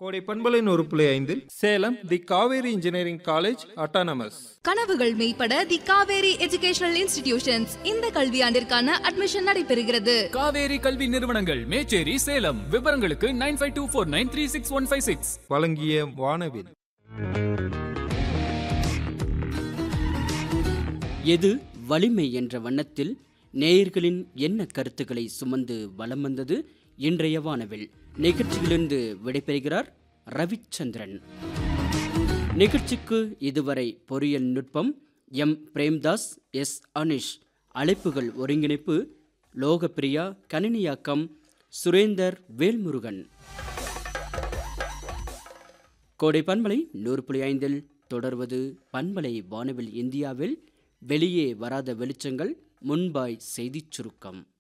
கோடை பண்பலின் ஒரு புள்ளி ஐந்தில் Salem the Kaveri engineering college autonomous கனவுகள் மெய்ப்பட தி காவேரி எஜுகேஷனல் இன்ஸ்டிடியூஷன்ஸ் இந்த கல்வியாண்டிற்கான அட்மிஷன் நடைபெறுகிறது காவேரி கல்வி நிறுவனங்கள் மேச்சேரி சேலம் விவரங்களுக்கு nine five two four nine three six one five six வழங்கிய வானவில் எது வலிமை என்ற வண்ணத்தில் நேயர்களின் என்ன கருத்துக்களை சுமந்து வலம் வந்தது இன்றைய வானவில் நிகழ்ச்சியிலிருந்து விடைபெறுகிறார் ரவிச்சந்திரன் நிகழ்ச்சிக்கு இதுவரை பொறியியல் நுட்பம் எம் பிரேம்தாஸ் எஸ் அனிஷ் அழைப்புகள் ஒருங்கிணைப்பு லோகப்பிரியா கணினியாக்கம் சுரேந்தர் வேல்முருகன் கோடை பண்பலை நூறு புள்ளி ஐந்தில் தொடர்வது பண்பலை வானவில் இந்தியாவில் வெளியே வராத வெளிச்சங்கள் முன்பாய் செய்திச் சுருக்கம்